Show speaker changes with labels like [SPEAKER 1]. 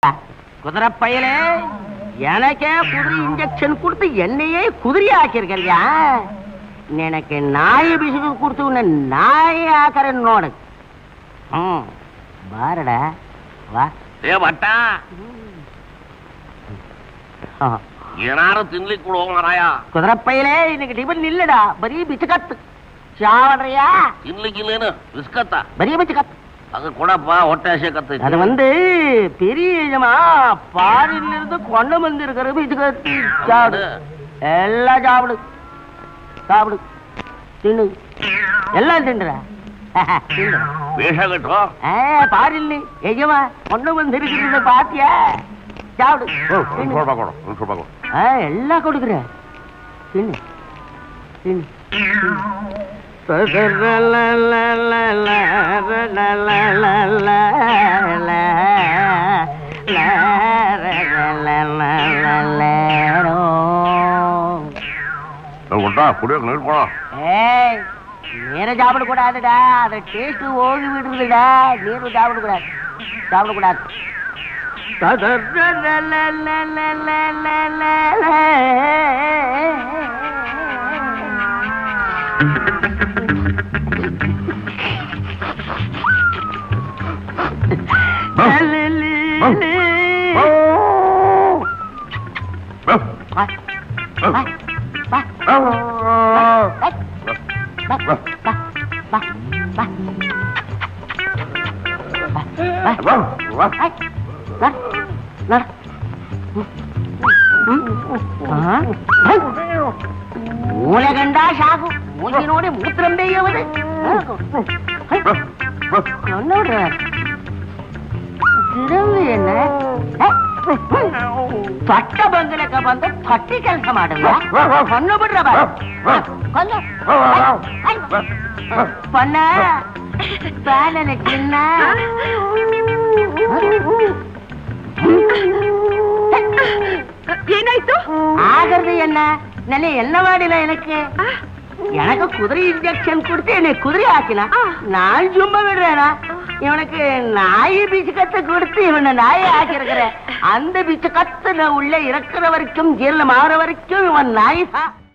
[SPEAKER 1] குதிரை பயலே எனக்கே குதிரை இன்ஜெக்ஷன் கொடுத்து என்னையே குதிரை ஆக்கியிருக்கிறியா எனக்கு நாய் பிஸ்கட் கொடுத்து உன்னை நாய் ஆக்கிறேன் நோடு ம் பாருடா வா
[SPEAKER 2] ಏ ಭಟ್ಟ
[SPEAKER 1] ஆ.
[SPEAKER 2] ಏನಾರು ತಿನ್ಲಿಕ್ ಕೊಡು ಮಾರಾಯ
[SPEAKER 1] குதிரை பயலே இன்னைக்கு டிபன் இல்லடா பரி பிச்சுக்கத்து சாவடுறியா
[SPEAKER 2] ತಿನ್ಲಿಕ್ಕಿಲ್ಲೇನು ಬಿಸ್ಕತ್ತ
[SPEAKER 1] பரிய பிச்சுக்கத்து
[SPEAKER 2] ಅದು ಕೊಡಪ್ಪ ಹೊಟ್ಟೆ ಹಸೆ
[SPEAKER 1] அது வந்து பெரிய எஜமா பாரில இருந்து கொண்டு வந்து இருக்கிற பிச்சுக்கத்து சாப்பிடு எல்லாம் சாப்பிடு சாப்பிடு தின்னு எல்லாம் தின்னுற தின்னு
[SPEAKER 2] ವೇಷ ಕಟ್ಟು
[SPEAKER 1] ஆ, பாரில்லை எஜமா கொண்டு வந்து இருக்கிறத பாத்தியா சாப்பிடு தின்னு.
[SPEAKER 2] ಸ್ವಲ್ಪ ಕೊಡು ಒಂದ್ ಸ್ವಲ್ಪ ಕೊಡು
[SPEAKER 1] ஆ, எல்லாம் கொடுக்குற தின்னு தின்னு
[SPEAKER 2] ಕೊಟ್ಟ ಕುಡಿಯೋಕ್ ನೀರು ಕೊಡ
[SPEAKER 1] ஏய் நீரை சாப்பிடக்கூடாதுடா அதை டேஸ்ட் ஓடி விடுறதுடா நீரும் சாப்பிடக்கூடாது சாப்பிடக்கூடாது മൂലകണ്ടാ ഷാഹു മൂഞ്ചിനോട് മൂത്രം പെയ്യവത് ഒന്നോട് என்ன ತೊಟ್ಟ ಬಂಗಲಕ್ಕ ಬಂದು ತೊಟ್ಟಿ ಕೆಲಸ ಮಾಡುವ ಹೊನ್ನು ಬಿಡ್ರ ಕೊಲ್ಲು ಪೊನ್ನ ಬಾಲನ ಚಿನ್ನ
[SPEAKER 3] ಏನಾಯ್ತು
[SPEAKER 1] ஆகிறது என்ன நல்ல என்ன மாடில எனக்கு எனக்கு குதிரை இன்ஜெக்ஷன் கொடுத்து என்னை குதிரை ஆக்கினா நான் சும்மா விடுறேனா இவனுக்கு நாய் பிச்சுக்கத்தை கொடுத்து இவனை நாயை ஆக்கியிருக்கிறேன் அந்த பிச்சுக்கத்துல உள்ள இறக்குற வரைக்கும் ஜீரணம் ஆகிற வரைக்கும் இவன் நாய் தான்